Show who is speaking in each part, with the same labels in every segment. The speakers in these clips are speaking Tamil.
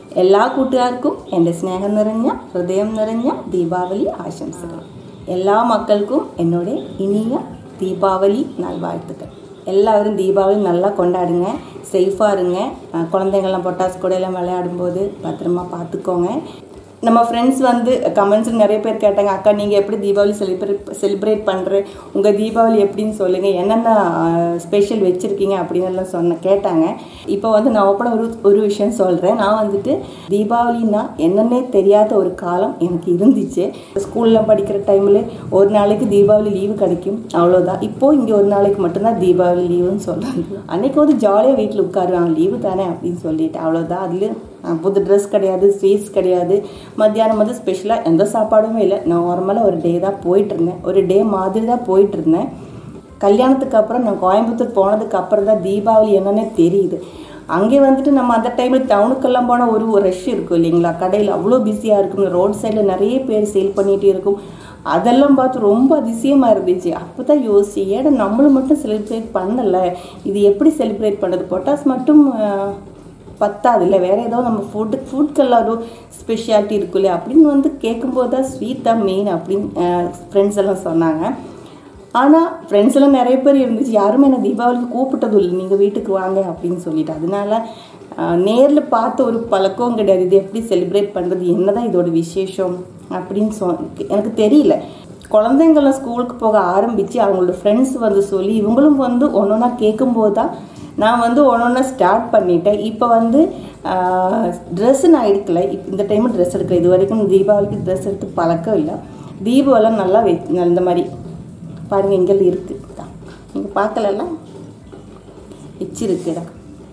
Speaker 1: എല്ലാ കൂട്ടുകാർക്കും എൻ്റെ സ്നേഹം നിറഞ്ഞ ഹൃദയം നിറഞ്ഞ ദീപാവലി ആശംസകൾ എല്ലാ മക്കൾക്കും എന്നോட இனிய தீபாவளி நல்வாழ்த்துக்கள் எல்லாரும் தீபாவளி நல்லா கொண்டாடுங்க சேஃபாக இருங்க அஹ் குழந்தைங்கள்லாம் பொட்டாஸ் கூட எல்லாம் விளையாடும்போது பத்திரமா பார்த்துக்கோங்க நம்ம ஃப்ரெண்ட்ஸ் வந்து கமெண்ட்ஸ் நிறைய பேர் கேட்டாங்க அக்கா நீங்கள் எப்படி தீபாவளி செலிப்ரேட் செலிப்ரேட் பண்ணுற உங்கள் தீபாவளி எப்படின்னு சொல்லுங்கள் என்னென்ன ஸ்பெஷல் வச்சுருக்கீங்க அப்படின்னு எல்லாம் சொன்ன கேட்டாங்க இப்போ வந்து நான் ஓப்பனாக ஒரு ஒரு விஷயம் சொல்கிறேன் நான் வந்துட்டு தீபாவளின்னா என்னன்னே தெரியாத ஒரு காலம் எனக்கு இருந்துச்சு ஸ்கூலில் படிக்கிற டைமில் ஒரு நாளைக்கு தீபாவளி லீவு கிடைக்கும் அவ்வளோதான் இப்போது இங்கே ஒரு நாளைக்கு மட்டும்தான் தீபாவளி லீவுன்னு சொல்கிறாங்க அன்னைக்கு வந்து ஜாலியாக வீட்டில் உட்காருவாங்க லீவு தானே அப்படின்னு சொல்லிட்டு அவ்வளோதான் அதுலேயும் புது ட்ரெஸ் கிடையாது ஸ்வீட்ஸ் கிடையாது மத்தியானம் வந்து ஸ்பெஷலாக எந்த சாப்பாடுமே இல்லை நார்மலாக ஒரு டே தான் போயிட்டு இருந்தேன் ஒரு டே மாதிரி தான் போயிட்டு இருந்தேன் கல்யாணத்துக்கு அப்புறம் நான் கோயம்புத்தூர் போனதுக்கு அப்புறம் தான் தீபாவளி என்னன்னே தெரியுது அங்கே வந்துட்டு நம்ம அந்த டைமில் டவுனுக்கெல்லாம் போனால் ஒரு ரஷ் இருக்கும் இல்லைங்களா கடையில் அவ்வளோ பிஸியாக இருக்கும் ரோட் சைடில் நிறைய பேர் சேல் பண்ணிகிட்டே இருக்கும் அதெல்லாம் பார்த்து ரொம்ப அதிசயமாக இருந்துச்சு அப்போ தான் யோசிச்சு ஏடா நம்மளும் மட்டும் செலிப்ரேட் பண்ணலை இது எப்படி செலிப்ரேட் பண்ணுறது பொட்டாஸ் மட்டும் ஆஹ், பத்தாது இல்லை வேறு ஏதோ நம்ம ஃபுட்டு ஃபுட்க்கெல்லாம் ஒரு ஸ்பெஷாலிட்டி இருக்கும் இல்லையா அப்படின்னு வந்து கேட்கும்போது தான் ஸ்வீட் தான் மெயின் அப்படின்னு ஃப்ரெண்ட்ஸ் எல்லாம் சொன்னாங்க ஆனால் ஃப்ரெண்ட்ஸ் எல்லாம் நிறைய பேர் இருந்துச்சு யாருமே என்ன தீபாவளிக்கு கூப்பிட்டதும் இல்லை நீங்கள் வீட்டுக்கு வாங்க அப்படின்னு சொல்லிட்டு அதனால நேரில் பார்த்த ஒரு பழக்கம் கிடையாது இது எப்படி செலிப்ரேட் பண்ணுறது என்னதான் இதோட விசேஷம் அப்படின்னு சொ எனக்கு தெரியல குழந்தைங்களாம் ஸ்கூலுக்கு போக ஆரம்பித்து அவங்களோட ஃப்ரெண்ட்ஸ் வந்து சொல்லி இவங்களும் வந்து ஒன்று ஒன்றா கேட்கும்போது தான் நான் வந்து ஒன்று ஒன்றா ஸ்டார்ட் பண்ணிட்டேன் இப்போ வந்து ட்ரெஸ்ஸு நான் எடுக்கல இப்போ இந்த டைம் ட்ரெஸ் எடுக்கல இது வரைக்கும் தீபாவளிக்கு ட்ரெஸ் எடுத்து பழக்கம் இல்லை தீபாவளி நல்லா வை இந்த மாதிரி பாருங்கள் எங்கெல்லாம் இருக்குது தான் நீங்கள் பார்க்கலல்ல வச்சிருக்குடா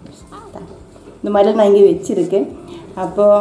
Speaker 1: இந்த மாதிரிலாம் நான் இங்கே வச்சுருக்கேன் அப்போது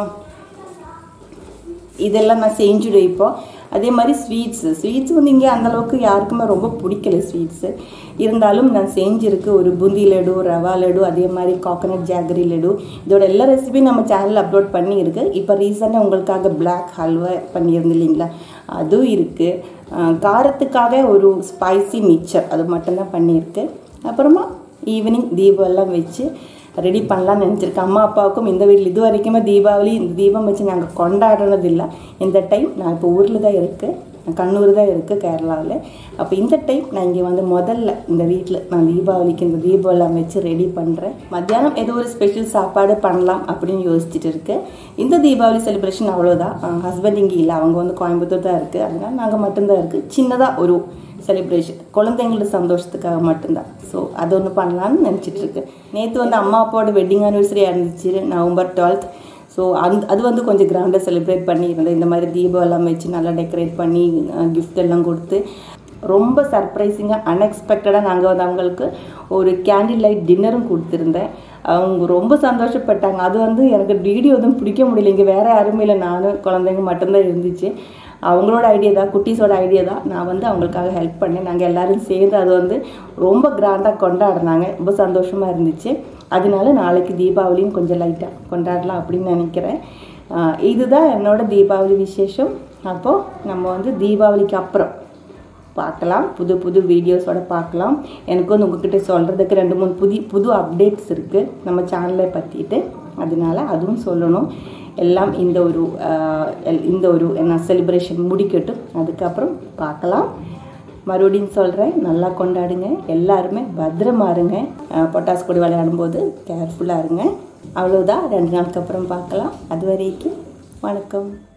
Speaker 1: இதெல்லாம் நான் செஞ்சுடுவேன் இப்போ அதே மாதிரி ஸ்வீட்ஸு ஸ்வீட்ஸ் வந்து இங்கே அந்தளவுக்கு யாருக்குமே ரொம்ப பிடிக்கல ஸ்வீட்ஸு இருந்தாலும் நான் செஞ்சுருக்கு ஒரு பூந்தி லட்டு ரவா லட்டு அதே மாதிரி காக்கனட் ஜாகரி லட்டு இதோட எல்லா ரெசிபியும் நம்ம சேனலில் அப்லோட் பண்ணியிருக்கு இப்போ ரீசெண்டாக உங்களுக்காக பிளாக் ஹல்வா பண்ணியிருந்தேன் இல்லைங்களா அதுவும் இருக்குது காரத்துக்காக ஒரு ஸ்பைசி மிக்சர் அது மட்டும்தான் பண்ணியிருக்கு அப்புறமா ஈவினிங் தீபம்லாம் வச்சு ரெடி பண்ணலாம்னு நினச்சிருக்கேன் அம்மா அப்பாவுக்கும் இந்த வீட்டில் இது வரைக்குமே தீபாவளி இந்த தீபம் வச்சு நாங்கள் கொண்டாடுறது இல்லை இந்த டைம் நான் இப்போ ஊரில் தான் இருக்குது கண்ணூர் தான் இருக்குது கேரளாவில் அப்போ இந்த டைம் நான் இங்கே வந்து முதல்ல இந்த வீட்டில் நான் தீபாவளிக்கு இந்த தீபம் எல்லாம் வச்சு ரெடி பண்ணுறேன் மத்தியானம் ஏதோ ஒரு ஸ்பெஷல் சாப்பாடு பண்ணலாம் அப்படின்னு யோசிச்சுட்டு இருக்கேன் இந்த தீபாவளி செலிப்ரேஷன் அவ்வளோதான் ஹஸ்பண்ட் இங்கே இல்லை அவங்க வந்து கோயம்புத்தூர் தான் இருக்குது அதனால் நாங்கள் மட்டும்தான் இருக்குது சின்னதாக ஒரு செலிப்ரேஷன் குழந்தைங்களோட சந்தோஷத்துக்காக மட்டும்தான் ஸோ அது ஒன்று பண்ணலான்னு நினச்சிட்டு இருக்கேன் நேற்று வந்து அம்மா அப்பாவோட வெட்டிங் ஆனிவர்சரி இருந்துச்சு நவம்பர் டுவெல்த் ஸோ அந்த அது வந்து கொஞ்சம் கிராண்டாக செலிப்ரேட் பண்ணியிருந்தேன் இந்த மாதிரி தீபம் எல்லாம் வச்சு நல்லா டெக்கரேட் பண்ணி கிஃப்ட் எல்லாம் கொடுத்து ரொம்ப சர்ப்ரைசிங்காக அன்எக்ஸ்பெக்டடாக நாங்கள் வந்து அவங்களுக்கு ஒரு கேண்டில் லைட் டின்னரும் கொடுத்துருந்தேன் அவங்க ரொம்ப சந்தோஷப்பட்டாங்க அது வந்து எனக்கு வீடியோ எதுவும் பிடிக்க முடியல இங்கே வேறு யாருமே இல்லை நானும் குழந்தைங்க மட்டும்தான் இருந்துச்சு அவங்களோட ஐடியா தான் குட்டீஸோட ஐடியா தான் நான் வந்து அவங்களுக்காக ஹெல்ப் பண்ணேன் நாங்கள் எல்லோரும் சேர்ந்து அது வந்து ரொம்ப கிராண்டாக கொண்டாடினாங்க ரொம்ப சந்தோஷமாக இருந்துச்சு அதனால நாளைக்கு தீபாவளியும் கொஞ்சம் லைட்டாக கொண்டாடலாம் அப்படின்னு நினைக்கிறேன் ஆஹ் இதுதான் என்னோட தீபாவளி விசேஷம் அப்போது நம்ம வந்து தீபாவளிக்கு அப்புறம் பார்க்கலாம் புது புது வீடியோஸோட பார்க்கலாம் எனக்கு வந்து உங்ககிட்ட சொல்கிறதுக்கு ரெண்டு மூணு புதி புது அப்டேட்ஸ் இருக்குது நம்ம சேனலை பற்றிட்டு அதனால அதுவும் சொல்லணும் எல்லாம் இந்த ஒரு ஆஹ், எல்- இந்த ஒரு என்ன செலிப்ரேஷன் முடிக்கட்டும் அதுக்கப்புறம் பார்க்கலாம் மறுபடியும் சொல்கிறேன் நல்லா கொண்டாடுங்க எல்லாருமே பத்திரமா இருங்க ஆஹ், பொட்டாஸ் கூட விளையாடும்போது கேர்ஃபுல்லாக இருங்க அவ்வளோதான் ரெண்டு நாளுக்கு அப்புறம் பார்க்கலாம் அது வரைக்கும் வணக்கம்